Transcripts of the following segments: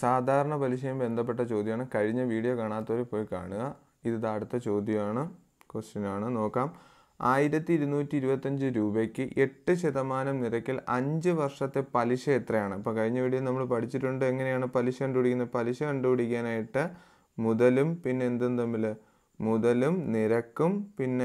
സാധാരണ പലിശയും ബന്ധപ്പെട്ട ചോദ്യമാണ് കഴിഞ്ഞ വീഡിയോ കാണാത്തവർ പോയി കാണുക ഇത് അടുത്ത ചോദ്യമാണ് ക്വസ്റ്റ്യൻ ആണ് നോക്കാം ആയിരത്തി ഇരുന്നൂറ്റി ഇരുപത്തഞ്ച് രൂപയ്ക്ക് എട്ട് ശതമാനം നിരക്കിൽ അഞ്ച് വർഷത്തെ പലിശ എത്രയാണ് ഇപ്പോൾ കഴിഞ്ഞ വീഡിയോ നമ്മൾ പഠിച്ചിട്ടുണ്ട് എങ്ങനെയാണ് പലിശ കണ്ടുപിടിക്കുന്നത് പലിശ കണ്ടുപിടിക്കാനായിട്ട് മുതലും പിന്നെ എന്തും തമ്മിൽ മുതലും നിരക്കും പിന്നെ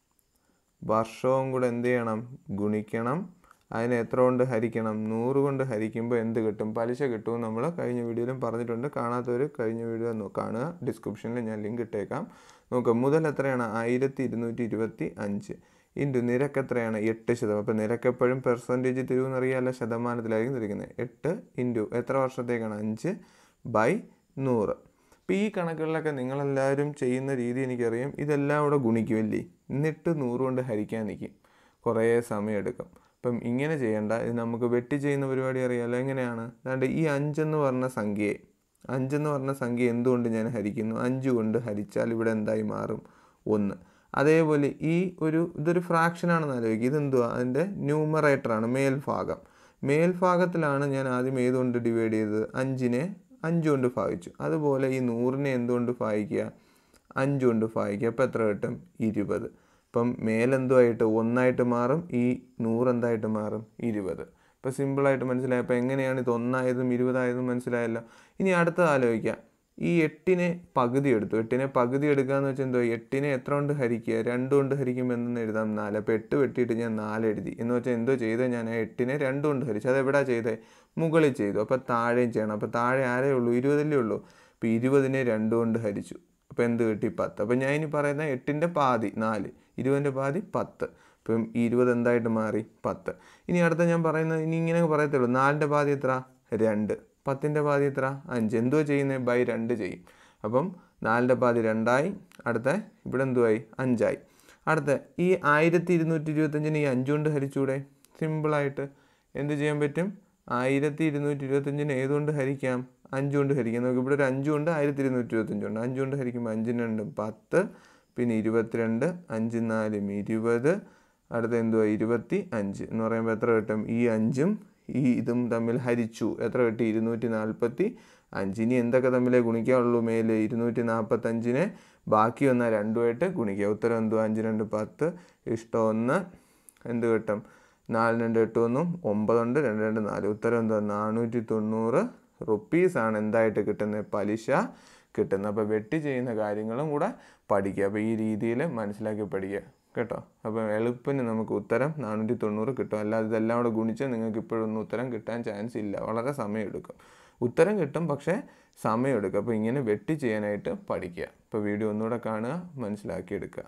വർഷവും കൂടെ എന്ത് ചെയ്യണം ഗുണിക്കണം അതിനെ എത്ര കൊണ്ട് ഹരിക്കണം നൂറ് കൊണ്ട് ഹരിക്കുമ്പോൾ എന്ത് കിട്ടും പലിശ കിട്ടും നമ്മൾ കഴിഞ്ഞ വീഡിയോയിലും പറഞ്ഞിട്ടുണ്ട് കാണാത്തവർ കഴിഞ്ഞ വീഡിയോ നോ- കാണുക ഡിസ്ക്രിപ്ഷനിൽ ഞാൻ ലിങ്ക് ഇട്ടേക്കാം നോക്കാം മുതൽ എത്രയാണ് ആയിരത്തി ഇരുന്നൂറ്റി ഇരുപത്തി അഞ്ച് ഇൻറ്റു നിരക്ക് എത്രയാണ് എട്ട് ശതമാനം അപ്പോൾ നിരക്ക് എപ്പോഴും പെർസെൻറ്റേജ് തിരിവെന്നറിയാമല്ലോ ശതമാനത്തിലായിരിക്കും തിരിക്കുന്നത് എട്ട് ഇൻറ്റു എത്ര വർഷത്തേക്കാണ് അഞ്ച് ബൈ നൂറ് അപ്പോൾ ഈ കണക്കുകളിലൊക്കെ നിങ്ങളെല്ലാവരും ചെയ്യുന്ന രീതി എനിക്കറിയാം ഇതെല്ലാം ഇവിടെ ഗുണിക്കുമല്ലേ എന്നിട്ട് നൂറ് കൊണ്ട് ഹരിക്കാൻ നിൽക്കും കുറേ സമയം എടുക്കും അപ്പം ഇങ്ങനെ ചെയ്യേണ്ട ഇത് നമുക്ക് വെട്ടി ചെയ്യുന്ന പരിപാടി അറിയാമല്ലോ എങ്ങനെയാണ് അതാണ്ട് ഈ അഞ്ചെന്ന് പറഞ്ഞ സംഖ്യയെ അഞ്ചെന്ന് പറഞ്ഞ സംഖ്യ എന്തുകൊണ്ട് ഞാൻ ഹരിക്കുന്നു അഞ്ച് കൊണ്ട് ഹരിച്ചാൽ ഇവിടെ എന്തായി മാറും ഒന്ന് അതേപോലെ ഈ ഒരു ഇതൊരു ഫ്രാക്ഷനാണെന്ന് ആലോചിക്കുക ഇതെന്തുവാ അതിൻ്റെ ന്യൂമറേറ്ററാണ് മേൽഭാഗം മേൽഭാഗത്തിലാണ് ഞാൻ ആദ്യം ഏതുകൊണ്ട് ഡിവൈഡ് ചെയ്തത് അഞ്ചിനെ അഞ്ച് കൊണ്ട് ഭാഗിച്ചു അതുപോലെ ഈ നൂറിനെ എന്തുകൊണ്ട് ഭാഗിക്കുക അഞ്ച് കൊണ്ട് ഭാഗിക്കുക അപ്പോൾ എത്ര കിട്ടും ഇരുപത് ഇപ്പം മേലെന്തുമായിട്ട് ഒന്നായിട്ട് മാറും ഈ നൂറ് എന്തായിട്ട് മാറും ഇരുപത് ഇപ്പോൾ സിമ്പിളായിട്ട് മനസ്സിലായി അപ്പോൾ എങ്ങനെയാണ് ഇത് ഒന്നായതും ഇരുപതായതും മനസ്സിലായല്ലോ ഇനി അടുത്തത് ആലോചിക്കുക ഈ എട്ടിനെ പകുതി എടുത്തു എട്ടിനെ പകുതി എടുക്കുക എന്ന് വെച്ചാൽ എന്തോ എട്ടിനെ എത്ര കൊണ്ട് ഹരിക്കുക രണ്ട് കൊണ്ട് ഹരിക്കുമ്പോൾ എന്തെന്ന് എഴുതാം നാല് അപ്പോൾ എട്ട് വെട്ടിയിട്ട് ഞാൻ നാല് എഴുതി എന്ന് വെച്ചാൽ എന്തോ ചെയ്തത് ഞാൻ ആ എട്ടിനെ രണ്ട് കൊണ്ട് ഹരിച്ചു അത് എവിടെയാണ് ചെയ്തത് മുകളിൽ ചെയ്തു അപ്പോൾ താഴെയും ചെയ്യണം അപ്പോൾ താഴെ ആരേ ഉള്ളൂ ഇരുപതല്ലേ ഉള്ളൂ അപ്പോൾ ഇരുപതിനെ രണ്ട് കൊണ്ട് ഹരിച്ചു അപ്പോൾ എന്ത് കിട്ടി പത്ത് അപ്പോൾ ഞാൻ ഇനി പറയുന്ന എട്ടിൻ്റെ പാതി നാല് ഇരുപതിൻ്റെ പാതി പത്ത് ഇപ്പം ഈ ഇരുപത് എന്തായിട്ട് മാറി പത്ത് ഇനി അടുത്ത ഞാൻ പറയുന്നത് ഇനി ഇങ്ങനെ പറയത്തുള്ളൂ നാലിൻ്റെ പാതി എത്ര രണ്ട് പത്തിൻ്റെ പാതി എത്ര അഞ്ച് എന്തോ ചെയ്യുന്നത് ബൈ രണ്ട് ചെയ്യും അപ്പം നാലിൻ്റെ പാതി രണ്ടായി അടുത്ത ഇവിടെ എന്തുവായി അഞ്ചായി അടുത്ത ഈ ആയിരത്തി ഇരുന്നൂറ്റി ഇരുപത്തഞ്ചിന് ഈ അഞ്ചുകൊണ്ട് ഹരിച്ചൂടെ സിമ്പിളായിട്ട് എന്ത് ചെയ്യാൻ പറ്റും ആയിരത്തി ഇരുന്നൂറ്റി ഇരുപത്തഞ്ചിന് ഏതുകൊണ്ട് ഹരിക്കാം അഞ്ചുകൊണ്ട് ഹരിക്കാം നമുക്ക് ഇവിടെ ഒരു അഞ്ചുകൊണ്ട് ആയിരത്തി ഇരുന്നൂറ്റി ഇരുപത്തഞ്ചുണ്ട് അഞ്ചുകൊണ്ട് ഹരിക്കുമ്പോൾ അഞ്ചിന് രണ്ടും പത്ത് പിന്നെ ഇരുപത്തിരണ്ട് അഞ്ച് നാലും ഇരുപത് അടുത്ത എന്തുവാ ഇരുപത്തി അഞ്ച് എന്ന് പറയുമ്പോൾ എത്ര കിട്ടും ഈ അഞ്ചും ഈ ഇതും തമ്മിൽ ഹരിച്ചു എത്ര കിട്ടി ഇരുന്നൂറ്റി നാൽപ്പത്തി അഞ്ച് ഇനി എന്തൊക്കെ തമ്മിലേ ഗുണിക്കാനുള്ളൂ മേലെ ഇരുന്നൂറ്റി നാൽപ്പത്തഞ്ചിനെ ബാക്കി വന്നാൽ രണ്ടുമായിട്ട് ഗുണിക്കുക ഉത്തരം എന്തുവാ അഞ്ച് രണ്ട് പത്ത് ഇഷ്ടം ഒന്ന് എന്ത് കിട്ടും നാല് രണ്ട് എട്ട് ഒന്നും ഒമ്പതുണ്ട് രണ്ട് രണ്ട് നാല് ഉത്തരം എന്തുവാ നാനൂറ്റി തൊണ്ണൂറ് റുപ്പീസാണ് എന്തായിട്ട് കിട്ടുന്നത് പലിശ കിട്ടുന്നത് അപ്പോൾ വെട്ടി ചെയ്യുന്ന കാര്യങ്ങളും കൂടെ പഠിക്കുക അപ്പോൾ ഈ രീതിയിൽ മനസ്സിലാക്കി പഠിക്കുക കേട്ടോ അപ്പോൾ എളുപ്പത്തിന് നമുക്ക് ഉത്തരം നാനൂറ്റി തൊണ്ണൂറ് കിട്ടും അല്ലാതെ ഇതെല്ലാം കൂടെ ഗുണിച്ച് നിങ്ങൾക്ക് ഇപ്പോഴൊന്നും ഉത്തരം കിട്ടാൻ ചാൻസ് ഇല്ല വളരെ സമയമെടുക്കും ഉത്തരം കിട്ടും പക്ഷേ സമയമെടുക്കും അപ്പോൾ ഇങ്ങനെ വെട്ടി ചെയ്യാനായിട്ട് പഠിക്കുക അപ്പോൾ വീഡിയോ ഒന്നുകൂടെ കാണുക മനസ്സിലാക്കിയെടുക്കുക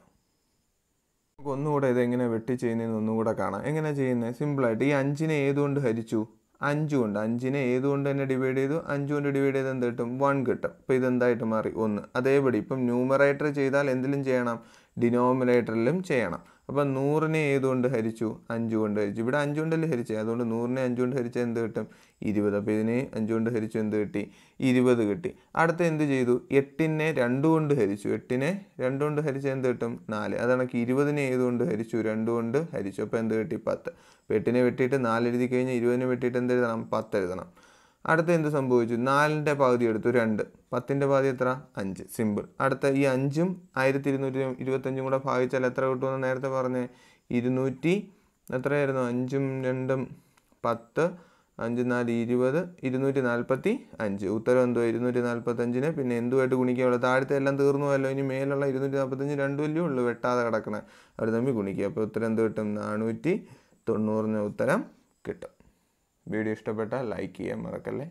നമുക്ക് ഒന്നുകൂടെ ഇത് എങ്ങനെ വെട്ടി ചെയ്യുന്നതെന്ന് ഒന്നുകൂടെ കാണാം എങ്ങനെ ചെയ്യുന്നത് സിമ്പിളായിട്ട് ഈ അഞ്ചിനെ ഏതുകൊണ്ട് ഹരിച്ചു അഞ്ച് കൊണ്ട് അഞ്ചിനെ ഏതുകൊണ്ട് തന്നെ ഡിവൈഡ് ചെയ്തു അഞ്ച് കൊണ്ട് ഡിവൈഡ് ചെയ്ത് എന്ത് കിട്ടും വൺ കിട്ടും അപ്പോൾ ഇതെന്തായിട്ട് മാറി ഒന്ന് അതേപടി ഇപ്പം ന്യൂമറേറ്റർ ചെയ്താൽ എന്തിലും ചെയ്യണം ഡിനോമിനേറ്ററിലും ചെയ്യണം അപ്പം നൂറിനെ ഏതുകൊണ്ട് ഹരിച്ചു അഞ്ച് കൊണ്ട് ഹരിച്ചു ഇവിടെ അഞ്ച് കൊണ്ടല്ലേ ഹരിച്ചത് അതുകൊണ്ട് നൂറിനെ അഞ്ച് കൊണ്ട് ഹരിച്ചാൽ എന്ത് കിട്ടും ഇരുപത് അപ്പോൾ ഇതിനെ അഞ്ച് കൊണ്ട് ഹരിച്ചു എന്ത് കിട്ടി ഇരുപത് കിട്ടി അടുത്ത എന്ത് ചെയ്തു എട്ടിനെ രണ്ട് കൊണ്ട് ഹരിച്ചു എട്ടിനെ രണ്ട് കൊണ്ട് ഹരിച്ചാൽ എന്ത് കിട്ടും നാല് അതാണെങ്കിൽ ഇരുപതിനെ ഏതുകൊണ്ട് ഹരിച്ചു രണ്ട് കൊണ്ട് ഹരിച്ചു അപ്പോൾ എന്ത് കിട്ടി പത്ത് അപ്പോൾ എട്ടിനെ വെട്ടിയിട്ട് നാല് എഴുതി കഴിഞ്ഞാൽ ഇരുപതിനെ വെട്ടിയിട്ട് എന്ത് എഴുതണം പത്ത് എഴുതണം അടുത്ത എന്ത് സംഭവിച്ചു നാലിൻ്റെ പകുതി എടുത്തു രണ്ട് പത്തിൻ്റെ പകുതി എത്ര അഞ്ച് സിമ്പിൾ അടുത്ത ഈ അഞ്ചും ആയിരത്തി ഇരുന്നൂറ്റി ഇരുപത്തഞ്ചും കൂടെ ഭാഗിച്ചാൽ എത്ര കിട്ടുമെന്ന് നേരത്തെ പറഞ്ഞേ ഇരുന്നൂറ്റി എത്രയായിരുന്നു അഞ്ചും രണ്ടും പത്ത് അഞ്ച് നാല് ഇരുപത് ഇരുന്നൂറ്റി നാൽപ്പത്തി അഞ്ച് ഉത്തരം എന്തുവാ ഇരുന്നൂറ്റി നാൽപ്പത്തഞ്ചിന് പിന്നെ എന്തുമായിട്ട് ഗുണിക്കാവുള്ളൂ താഴത്തെ എല്ലാം തീർന്നു അല്ലോ ഇനി മേലുള്ള ഇരുന്നൂറ്റി നാൽപ്പത്തഞ്ച് രണ്ടു വലിയ ഉള്ളൂ വെട്ടാതെ കിടക്കണേ അവർ തമ്മിൽ ഗുണിക്കുക അപ്പോൾ ഉത്തരം എന്ത് കിട്ടും നാനൂറ്റി തൊണ്ണൂറിന് ഉത്തരം കിട്ടും വീഡിയോ ഇഷ്ടപ്പെട്ടാൽ ലൈക്ക് ചെയ്യാൻ മറക്കല്ലേ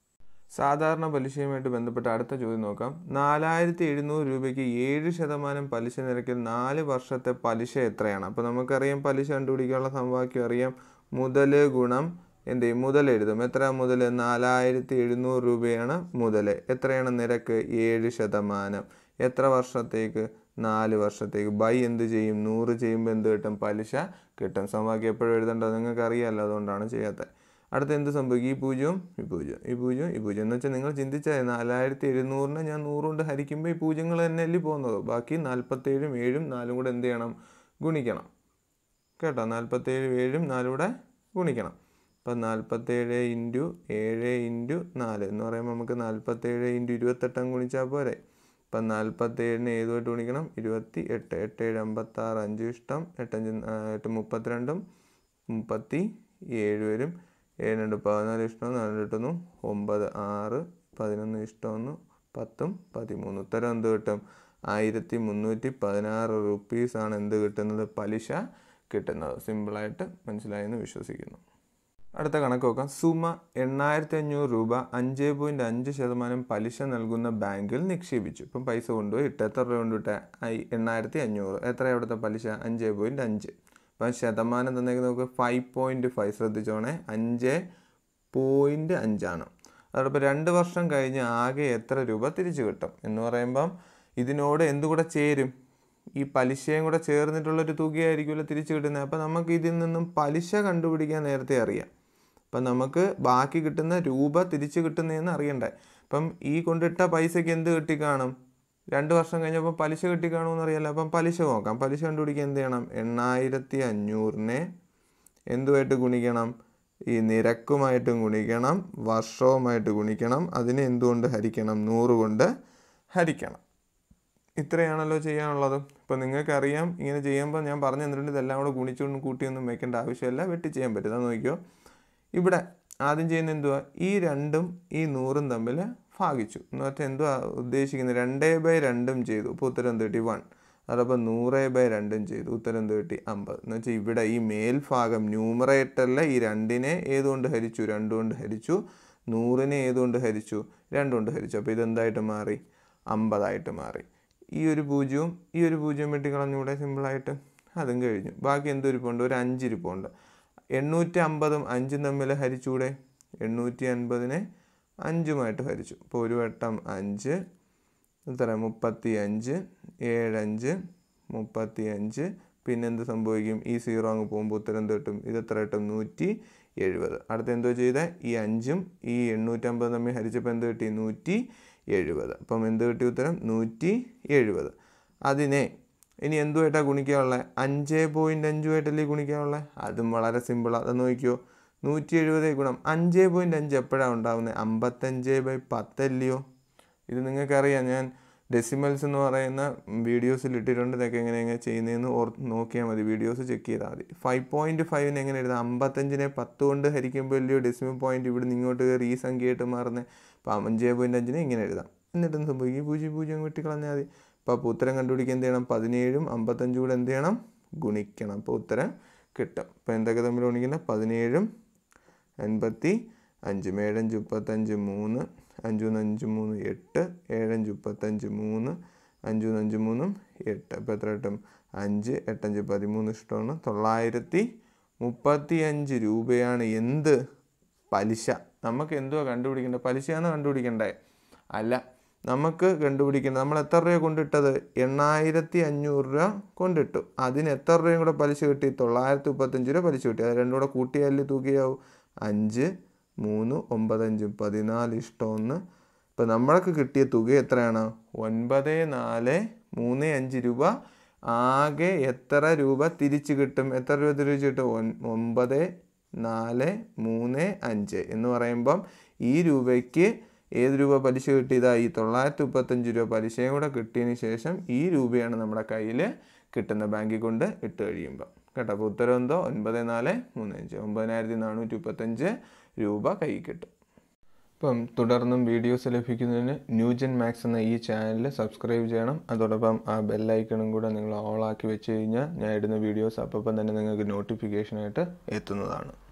സാധാരണ പലിശയുമായിട്ട് ബന്ധപ്പെട്ട അടുത്ത ചോദ്യം നോക്കാം നാലായിരത്തി എഴുന്നൂറ് രൂപയ്ക്ക് ഏഴ് ശതമാനം പലിശ നിരക്കിൽ നാല് വർഷത്തെ പലിശ എത്രയാണ് അപ്പോൾ നമുക്കറിയാം പലിശ കണ്ടുപിടിക്കാനുള്ള സമവാക്യം അറിയാം മുതൽ ഗുണം എന്ത് ചെയ്യും മുതൽ എഴുതും എത്ര മുതൽ നാലായിരത്തി എഴുന്നൂറ് രൂപയാണ് മുതൽ എത്രയാണ് നിരക്ക് ഏഴ് ശതമാനം എത്ര വർഷത്തേക്ക് നാല് വർഷത്തേക്ക് ബൈ എന്ത് ചെയ്യും നൂറ് ചെയ്യുമ്പോൾ എന്ത് കിട്ടും പലിശ കിട്ടും സമവാക്യം എപ്പോഴും എഴുതേണ്ടത് നിങ്ങൾക്ക് അറിയാമല്ലോ അതുകൊണ്ടാണ് ചെയ്യാത്തത് അടുത്ത എന്ത് സംഭവിക്കും ഈ പൂജ്യവും ഈ പൂജ്യം ഈ പൂജ്യം ഈ പൂജ്യം എന്ന് വെച്ചാൽ നിങ്ങൾ ചിന്തിച്ചാൽ നാലായിരത്തി എഴുന്നൂറിനെ ഞാൻ നൂറ് കൊണ്ട് ഹരിക്കുമ്പോൾ ഈ പൂജ്യങ്ങൾ തന്നെ അല്ലേ പോകുന്നത് ബാക്കി നാൽപ്പത്തേഴും ഏഴും നാലും കൂടെ എന്ത് ചെയ്യണം ഗുണിക്കണം കേട്ടോ നാൽപ്പത്തേഴ് ഏഴും നാലും കൂടെ ഗുണിക്കണം അപ്പം നാൽപ്പത്തേഴ് ഇൻറ്റു ഏഴ് ഇൻറ്റു നാല് എന്ന് പറയുമ്പോൾ നമുക്ക് നാൽപ്പത്തേഴ് ഇൻറ്റു ഇരുപത്തെട്ടം ഗുണിച്ചാൽ പോരെ അപ്പം നാൽപ്പത്തേഴിന് ഏതുമായിട്ട് ഗുണിക്കണം ഇരുപത്തി എട്ട് എട്ട് ഏഴ് അമ്പത്താറ് അഞ്ച് ഇഷ്ടം എട്ടഞ്ച് എട്ട് മുപ്പത്തിരണ്ടും മുപ്പത്തി ഏഴ് വരും ഏഴ് രണ്ട് പതിനാല് ഇഷ്ടം നാല് കിട്ടുന്നു ഒമ്പത് ആറ് പതിനൊന്ന് ഇഷ്ടമൊന്ന് പത്തും പതിമൂന്ന് ഉത്തരം എന്ത് കിട്ടും ആയിരത്തി മുന്നൂറ്റി പതിനാറ് റുപ്പീസാണ് എന്ത് കിട്ടുന്നത് പലിശ കിട്ടുന്നത് സിമ്പിളായിട്ട് മനസ്സിലായെന്ന് വിശ്വസിക്കുന്നു അടുത്ത കണക്ക് നോക്കാം സുമ എണ്ണായിരത്തി അഞ്ഞൂറ് രൂപ അഞ്ച് പോയിൻറ്റ് അഞ്ച് ശതമാനം പലിശ നൽകുന്ന ബാങ്കിൽ നിക്ഷേപിച്ചു ഇപ്പം പൈസ കൊണ്ടുപോയി ഇട്ട് എത്ര രൂപ കൊണ്ടിട്ട് എണ്ണായിരത്തി അഞ്ഞൂറ് എത്ര അവിടുത്തെ പലിശ അഞ്ച് പോയിൻറ്റ് അഞ്ച് അപ്പം ശതമാനം തന്നേക്ക് നമുക്ക് ഫൈവ് പോയിൻറ്റ് ഫൈവ് ശ്രദ്ധിച്ചോണേ അഞ്ച് പോയിൻറ്റ് അഞ്ചാണ് അതോടൊപ്പം രണ്ട് വർഷം കഴിഞ്ഞ് ആകെ എത്ര രൂപ തിരിച്ചു കിട്ടും എന്ന് പറയുമ്പം ഇതിനോട് എന്തുകൂടെ ചേരും ഈ പലിശയും കൂടെ ചേർന്നിട്ടുള്ളൊരു തുകയായിരിക്കുമല്ലോ തിരിച്ചു കിട്ടുന്നത് അപ്പം നമുക്ക് ഇതിൽ നിന്നും പലിശ കണ്ടുപിടിക്കാൻ നേരത്തെ അറിയാം അപ്പം നമുക്ക് ബാക്കി കിട്ടുന്ന രൂപ തിരിച്ചു കിട്ടുന്നതെന്ന് അറിയണ്ടേ അപ്പം ഈ കൊണ്ടിട്ട പൈസയ്ക്ക് എന്ത് കിട്ടിക്കാണും രണ്ട് വർഷം കഴിഞ്ഞപ്പോൾ പലിശ കിട്ടിക്കാണുമെന്ന് അറിയാലോ അപ്പം പലിശ നോക്കാം പലിശ കണ്ടുപിടിക്കാൻ എന്ത് ചെയ്യണം എണ്ണായിരത്തി അഞ്ഞൂറിനെ എന്തുമായിട്ട് ഗുണിക്കണം ഈ നിരക്കുമായിട്ടും ഗുണിക്കണം വർഷവുമായിട്ട് ഗുണിക്കണം അതിനെ എന്തുകൊണ്ട് ഹരിക്കണം നൂറ് കൊണ്ട് ഹരിക്കണം ഇത്രയാണല്ലോ ചെയ്യാനുള്ളത് ഇപ്പോൾ നിങ്ങൾക്കറിയാം ഇങ്ങനെ ചെയ്യുമ്പോൾ ഞാൻ പറഞ്ഞു തന്നിട്ടുണ്ട് ഇതെല്ലാം കൂടെ ഗുണിച്ചുകൊണ്ടും കൂട്ടിയൊന്നും വെക്കേണ്ട ആവശ്യമില്ല വെട്ടി ചെയ്യാൻ പറ്റും അത് നോക്കിയോ ഇവിടെ ആദ്യം ചെയ്യുന്ന എന്തുവാ ഈ രണ്ടും ഈ നൂറും തമ്മിൽ ഭാഗിച്ചു എന്ന് വെച്ചാൽ എന്തുവാ ഉദ്ദേശിക്കുന്നത് രണ്ടേ ബൈ രണ്ടും ചെയ്തു ഇപ്പോൾ ഉത്തരം എന്ത് കിട്ടി വൺ അതപ്പോൾ നൂറ് ബൈ രണ്ടും ചെയ്തു ഉത്തരം എന്ത് കിട്ടി അമ്പത് എന്ന് വെച്ചാൽ ഇവിടെ ഈ മേൽഭാഗം ന്യൂമറേറ്ററിലെ ഈ രണ്ടിനെ ഏതുകൊണ്ട് ഹരിച്ചു രണ്ടുകൊണ്ട് ഹരിച്ചു നൂറിനെ ഏതുകൊണ്ട് ഹരിച്ചു രണ്ടുകൊണ്ട് ഹരിച്ചു അപ്പോൾ ഇതെന്തായിട്ട് മാറി അമ്പതായിട്ട് മാറി ഈ ഒരു പൂജ്യവും ഈ ഒരു പൂജ്യം വെട്ടിക്കളഞ്ഞൂടെ സിമ്പിളായിട്ട് അതും കഴിഞ്ഞു ബാക്കി എന്തൊരിപ്പുണ്ട് ഒരു അഞ്ചിരിപ്പുണ്ട് എണ്ണൂറ്റി അമ്പതും അഞ്ചും തമ്മിൽ ഹരിച്ചൂടെ എണ്ണൂറ്റി അൻപതിനെ അഞ്ചുമായിട്ട് ഹരിച്ചു അപ്പോൾ ഒരു വട്ടം അഞ്ച് എത്ര മുപ്പത്തി അഞ്ച് ഏഴഞ്ച് മുപ്പത്തി അഞ്ച് പിന്നെന്ത് സംഭവിക്കും ഈ സീറോ അങ്ങ് പോകുമ്പോൾ ഉത്തരം എന്ത് കിട്ടും ഇത് എത്ര കിട്ടും നൂറ്റി എഴുപത് അടുത്ത എന്തോ ചെയ്തേ ഈ അഞ്ചും ഈ എണ്ണൂറ്റമ്പത് തമ്മിൽ ഹരിച്ചപ്പോൾ എന്ത് കിട്ടി നൂറ്റി എഴുപത് അപ്പം എന്ത് കിട്ടി ഉത്തരം നൂറ്റി എഴുപത് അതിനെ ഇനി എന്തുമായിട്ടാണ് ഗുണിക്കാനുള്ളത് അഞ്ച് പോയിൻറ്റ് അഞ്ചുമായിട്ടല്ലേ ഗുണിക്കാനുള്ളത് അതും വളരെ സിമ്പിളാണ് അത് നോക്കിയോ നൂറ്റി എഴുപതേ ഗുണം അഞ്ച് പോയിൻറ്റ് അഞ്ച് എപ്പോഴാണ് ഉണ്ടാകുന്നത് അമ്പത്തഞ്ച് ബൈ പത്തല്ലയോ ഇത് നിങ്ങൾക്കറിയാം ഞാൻ ഡെസിമൽസ് എന്ന് പറയുന്ന വീഡിയോസിൽ ഇട്ടിട്ടുണ്ട് ഇതൊക്കെ എങ്ങനെ എങ്ങനെ ചെയ്യുന്നതെന്ന് ഓർ നോക്കിയാൽ മതി വീഡിയോസ് ചെക്ക് ചെയ്താൽ മതി ഫൈവ് പോയിൻറ്റ് ഫൈവിന് എങ്ങനെ എഴുതാം അമ്പത്തഞ്ചിനെ പത്ത് കൊണ്ട് ഹരിക്കുമ്പോൾ അല്ലയോ ഡെസിമൽ പോയിൻറ്റ് ഇവിടെ നിന്ന് ഇങ്ങോട്ട് കയറി ഈ സംഖ്യയായിട്ട് മാറുന്നത് അപ്പോൾ അഞ്ച് പോയിൻറ്റ് അഞ്ചിനെ ഇങ്ങനെ എഴുതാം എന്നിട്ട് എന്ത് സംഭവിക്കും ഈ പൂജ്യം പൂജ്യം വെട്ടിക്കളഞ്ഞാൽ മതി അപ്പോൾ ഉത്തരം കണ്ടുപിടിക്കാൻ എന്ത് ചെയ്യണം പതിനേഴും അമ്പത്തഞ്ചും കൂടെ എന്ത് ചെയ്യണം ഗുണിക്കണം അപ്പോൾ ഉത്തരം കിട്ടും അപ്പോൾ എന്തൊക്കെ തമ്മിൽ ഗുണിക്കുന്നത് പതിനേഴും എൺപത്തി അഞ്ച് ഏഴഞ്ച് മുപ്പത്തഞ്ച് മൂന്ന് അഞ്ചൂന്ന് അഞ്ച് മൂന്ന് എട്ട് ഏഴഞ്ച് മുപ്പത്തഞ്ച് മൂന്ന് അഞ്ചൂന്ന് അഞ്ച് മൂന്നും എട്ട് അപ്പോൾ എത്ര കിട്ടും അഞ്ച് എട്ടഞ്ച് പതിമൂന്ന് ഇഷ്ടമാണ് തൊള്ളായിരത്തി മുപ്പത്തി അഞ്ച് രൂപയാണ് എന്ത് പലിശ നമുക്ക് എന്തുവാ കണ്ടുപിടിക്കേണ്ടത് പലിശയാണ് കണ്ടുപിടിക്കണ്ടേ അല്ല നമുക്ക് കണ്ടുപിടിക്കേണ്ടത് നമ്മൾ എത്ര രൂപ കൊണ്ടിട്ടത് എണ്ണായിരത്തി അഞ്ഞൂറ് രൂപ കൊണ്ടിട്ടു അതിന് എത്ര രൂപയും കൂടെ പലിശ കിട്ടി തൊള്ളായിരത്തി മുപ്പത്തഞ്ച് രൂപ പലിശ കിട്ടി അത് രണ്ടും കൂടെ കൂട്ടിയാൽ തുകയാവും അഞ്ച് മൂന്ന് ഒമ്പതഞ്ചും പതിനാല് ഇഷ്ടം ഒന്ന് ഇപ്പം നമ്മൾക്ക് കിട്ടിയ തുക എത്രയാണ് ഒൻപത് നാല് മൂന്ന് അഞ്ച് രൂപ ആകെ എത്ര രൂപ തിരിച്ച് കിട്ടും എത്ര രൂപ തിരിച്ച് കിട്ടും ഒൻ ഒമ്പത് നാല് മൂന്ന് അഞ്ച് എന്ന് പറയുമ്പം ഈ രൂപയ്ക്ക് ഏത് രൂപ പലിശ കിട്ടിയതാ ഈ തൊള്ളായിരത്തി മുപ്പത്തഞ്ച് രൂപ പലിശയും കൂടെ കിട്ടിയതിന് ശേഷം ഈ രൂപയാണ് നമ്മുടെ കയ്യിൽ കിട്ടുന്ന ബാങ്കിൽ കൊണ്ട് ഇട്ട് കഴിയുമ്പോൾ കേട്ടോ അപ്പോൾ ഉത്തരം എന്തോ ഒൻപത് നാല് മൂന്ന് അഞ്ച് ഒമ്പതിനായിരത്തി നാനൂറ്റി മുപ്പത്തഞ്ച് രൂപ കയ്യിൽ കിട്ടും ഇപ്പം തുടർന്നും വീഡിയോസ് ലഭിക്കുന്നതിന് ന്യൂജൻ മാക്സ് എന്ന ഈ ചാനൽ സബ്സ്ക്രൈബ് ചെയ്യണം അതോടൊപ്പം ആ ബെല്ലൈക്കണും കൂടെ നിങ്ങൾ ഓളാക്കി വെച്ച് കഴിഞ്ഞാൽ ഞാൻ ഇടുന്ന വീഡിയോസ് അപ്പം തന്നെ നിങ്ങൾക്ക് നോട്ടിഫിക്കേഷനായിട്ട് എത്തുന്നതാണ്